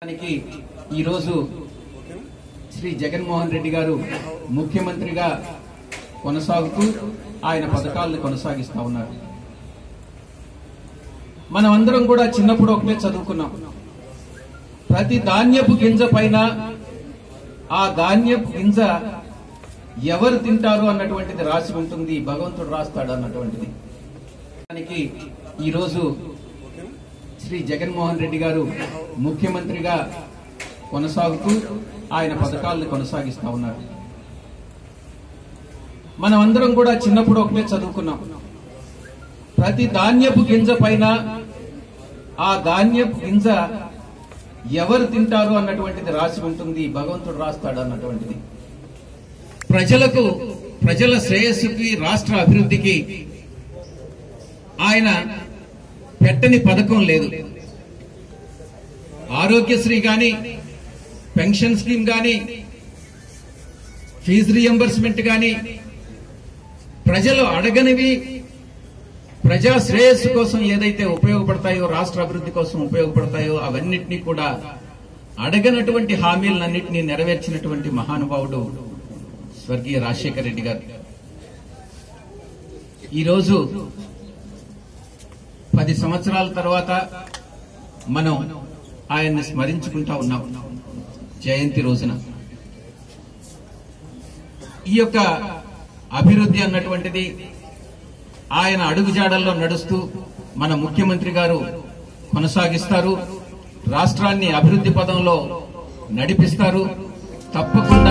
దానికి ఈరోజు శ్రీ జగన్మోహన్ రెడ్డి గారు ముఖ్యమంత్రిగా కొనసాగుతూ ఆయన పథకాలను కొనసాగిస్తా ఉన్నారు మనం అందరం కూడా చిన్నప్పుడు ఒకటే చదువుకున్నాం ప్రతి ధాన్యపు గింజ పైన ఆ ధాన్యపు గింజ ఎవరు తింటారు అన్నటువంటిది రాసి ఉంటుంది భగవంతుడు రాస్తాడు అన్నటువంటిది దానికి ఈరోజు శ్రీ జగన్మోహన్ రెడ్డి గారు ముఖ్యమంత్రిగా కొనసాగుతూ ఆయన పథకాలను కొనసాగిస్తా ఉన్నారు మనం అందరం కూడా చిన్నప్పుడు ఒకటే చదువుకున్నాం ప్రతి ధాన్యపు గింజ పైన ఆ ధాన్యపు గింజ ఎవరు తింటారు అన్నటువంటిది రాసి ఉంటుంది భగవంతుడు రాస్తాడు అన్నటువంటిది ప్రజలకు ప్రజల శ్రేయస్సుకి రాష్ట్ర అభివృద్ధికి ఆయన పెట్టని పథకం లేదు ఆరోగ్యశ్రీ గాని పెన్షన్ స్కీమ్ గాని ఫీజు రియంబర్స్మెంట్ గాని ప్రజలు అడగనివి ప్రజా శ్రేయస్సు కోసం ఏదైతే ఉపయోగపడతాయో రాష్ట్ర అభివృద్ధి కోసం ఉపయోగపడతాయో అవన్నిటినీ కూడా అడగనటువంటి హామీలన్నింటినీ నెరవేర్చినటువంటి మహానుభావుడు స్వర్గీయ రాజశేఖర రెడ్డి గారు ఈరోజు పది సంవత్సరాల తర్వాత మనం ఆయన్ని స్మరించుకుంటా ఉన్నాం జయంతి రోజున ఈ యొక్క అభివృద్ధి అన్నటువంటిది ఆయన అడుగుజాడల్లో నడుస్తూ మన ముఖ్యమంత్రి గారు కొనసాగిస్తారు రాష్ట్రాన్ని అభివృద్ధి పదంలో నడిపిస్తారు తప్పకుండా